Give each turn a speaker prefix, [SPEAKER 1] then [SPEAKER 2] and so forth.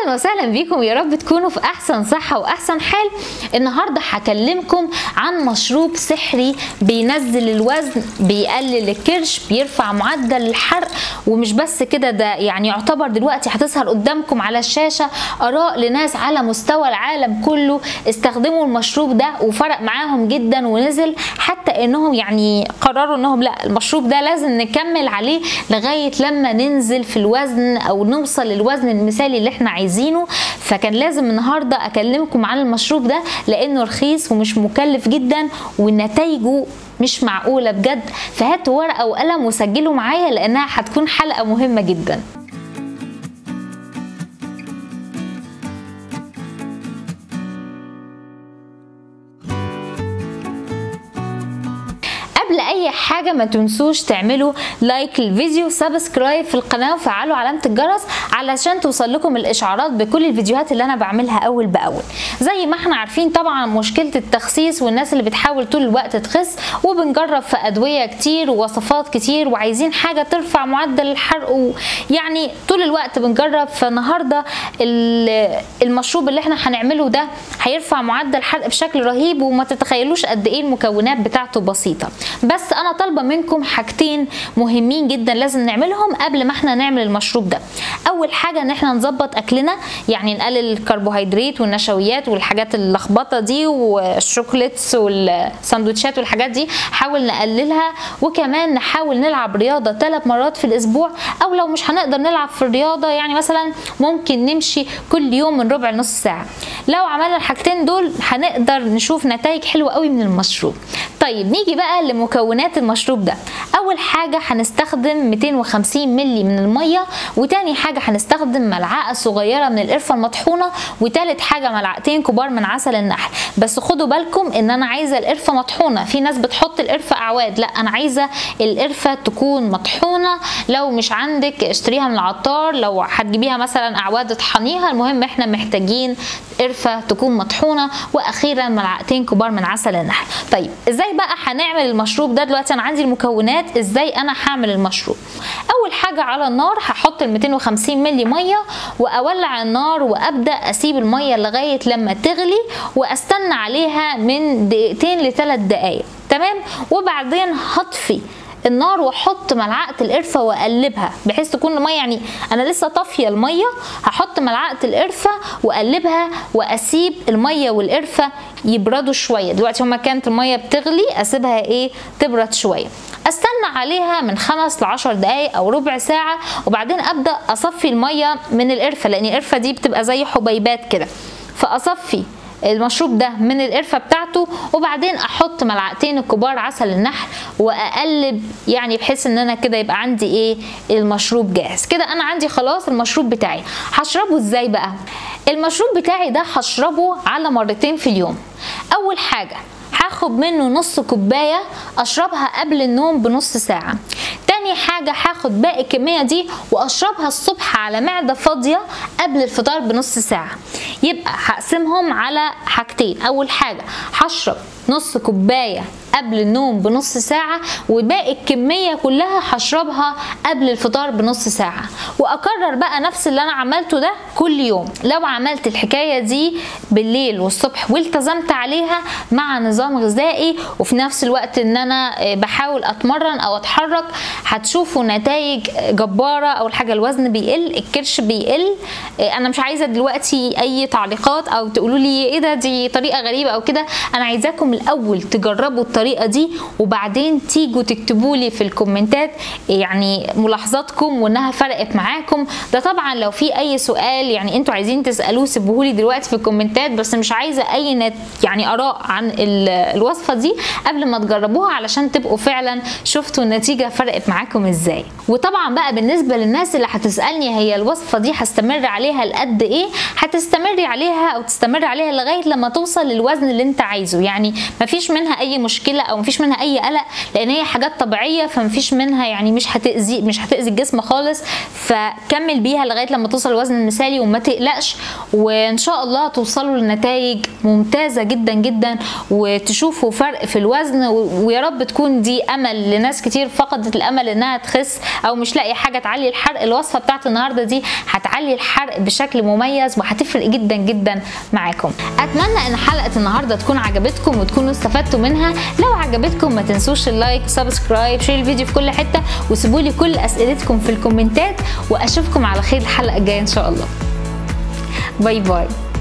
[SPEAKER 1] اهلا وسهلا بيكم يا رب تكونوا في احسن صحه واحسن حال النهارده هكلمكم عن مشروب سحري بينزل الوزن بيقلل الكرش بيرفع معدل الحرق ومش بس كده ده يعني يعتبر دلوقتي هتظهر قدامكم على الشاشه اراء لناس على مستوى العالم كله استخدموا المشروب ده وفرق معاهم جدا ونزل حتى انهم يعني قرروا انهم لا المشروب ده لازم نكمل عليه لغايه لما ننزل في الوزن او نوصل للوزن المثالي اللي احنا عايزينه فكان لازم النهارده اكلمكم عن المشروب ده لانه رخيص ومش مكلف جدا ونتائجه مش معقوله بجد فهاتوا ورقه وقلم وسجلوا معايا لانها هتكون حلقه مهمه جدا قبل اي حاجه ما تنسوش تعملوا لايك للفيديو سبسكرايب في القناه وفعلوا علامه الجرس علشان توصل لكم الاشعارات بكل الفيديوهات اللي انا بعملها اول باول زي ما احنا عارفين طبعا مشكله التخسيس والناس اللي بتحاول طول الوقت تخس وبنجرب في ادويه كتير ووصفات كتير وعايزين حاجه ترفع معدل الحرق ويعني طول الوقت بنجرب فالنهارده المشروب اللي احنا هنعمله ده هيرفع معدل الحرق بشكل رهيب وما تتخيلوش قد ايه المكونات بتاعته بسيطه بس انا طالبه منكم حاجتين مهمين جدا لازم نعملهم قبل ما احنا نعمل المشروب ده اول حاجه ان احنا نظبط اكلنا يعني نقلل الكربوهيدرات والنشويات والحاجات اللخبطه دي والشوكليتس والساندوتشات والحاجات دي حاول نقللها وكمان نحاول نلعب رياضه ثلاث مرات في الاسبوع او لو مش هنقدر نلعب في الرياضه يعني مثلا ممكن نمشي كل يوم من ربع نص ساعه لو عملنا الحاجتين دول هنقدر نشوف نتائج حلوه قوي من المشروب طيب نيجي بقى لمكونات المشروب ده اول حاجه هنستخدم 250 مللي من الميه وتاني حاجه هنستخدم ملعقه صغيره من القرفه المطحونه وتالت حاجه ملعقتين كبار من عسل النحل بس خدوا بالكم ان انا عايزه القرفه مطحونه في ناس بتحط القرفه اعواد لا انا عايزه القرفه تكون مطحونه لو مش عندك اشتريها من العطار لو هتجيبيها مثلا اعواد اطحنيها المهم احنا محتاجين قرفه تكون مطحونه واخيرا ملعقتين كبار من عسل النحل طيب ازاي بقى هنعمل المشروب ده دلوقتي انا عندي المكونات ازاي انا هعمل المشروب اول حاجه على النار هحط ال 250 مللي ميه واولع النار وابدا اسيب الميه لغايه لما تغلي واستنى عليها من دقيقتين لثلاث دقائق تمام وبعدين هطفي النار واحط ملعقه القرفه واقلبها بحيث تكون الميه يعني انا لسه طافيه الميه هحط ملعقه القرفه واقلبها واسيب الميه والقرفه يبردوا شويه دلوقتي هما كانت الميه بتغلي اسيبها ايه تبرد شويه استنى عليها من خمس لعشر دقايق او ربع ساعه وبعدين ابدا اصفي الميه من القرفه لان القرفه دي بتبقى زي حبيبات كده فاصفي المشروب ده من القرفه بتاعته وبعدين احط ملعقتين الكبار عسل النحل واقلب يعني بحيث ان انا كده يبقى عندي ايه المشروب جاهز كده انا عندي خلاص المشروب بتاعي هشربه ازاي بقى المشروب بتاعي ده هشربه على مرتين في اليوم اول حاجه هاخد منه نص كوبايه اشربها قبل النوم بنص ساعه تاني حاجة هاخد باقي الكمية دي واشربها الصبح على معدة فاضية قبل الفطار بنص ساعة يبقى هقسمهم على حاجتين اول حاجة هشرب نص كوباية قبل النوم بنص ساعة وباقي الكمية كلها هشربها قبل الفطار بنص ساعة وأكرر بقى نفس اللي أنا عملته ده كل يوم لو عملت الحكاية دي بالليل والصبح والتزمت عليها مع نظام غذائي وفي نفس الوقت ان انا بحاول اتمرن او اتحرك هتشوفوا نتائج جبارة اول حاجة الوزن بيقل الكرش بيقل انا مش عايزة دلوقتي اي تعليقات او تقولوا لي ايه ده دي طريقة غريبة او كده انا عايزاكم الاول تجربوا الطريقه دي وبعدين تيجوا تكتبوا لي في الكومنتات يعني ملاحظاتكم وانها فرقت معاكم ده طبعا لو في اي سؤال يعني انتوا عايزين تسالوه سيبوه لي دلوقتي في الكومنتات بس مش عايزه اي نت يعني اراء عن الوصفه دي قبل ما تجربوها علشان تبقوا فعلا شفتوا النتيجه فرقت معاكم ازاي وطبعا بقى بالنسبه للناس اللي هتسالني هي الوصفه دي هستمر عليها لقد ايه هتستمري عليها او تستمري عليها لغايه لما توصل للوزن اللي انت عايزه يعني مفيش منها اي مشكله او مفيش منها اي قلق لان هي حاجات طبيعيه فمفيش منها يعني مش هتاذي مش هتاذي الجسم خالص فكمل بيها لغايه لما توصل للوزن المثالي وما تقلقش وان شاء الله توصلوا لنتائج ممتازه جدا جدا وتشوفوا فرق في الوزن ويا رب تكون دي امل لناس كتير فقدت الامل انها تخس او مش لاقي حاجه تعلي الحرق الوصفه بتاعت النهارده دي هتعلي الحرق بشكل مميز وهتفرق جدا جدا معاكم اتمنى ان حلقه النهارده تكون عجبتكم وتكونوا استفدتوا منها لو عجبتكم ما تنسوش اللايك سبسكرايب شير الفيديو في كل حته وسيبوا لي كل اسئلتكم في الكومنتات واشوفكم على خير الحلقه الجايه ان شاء الله باي باي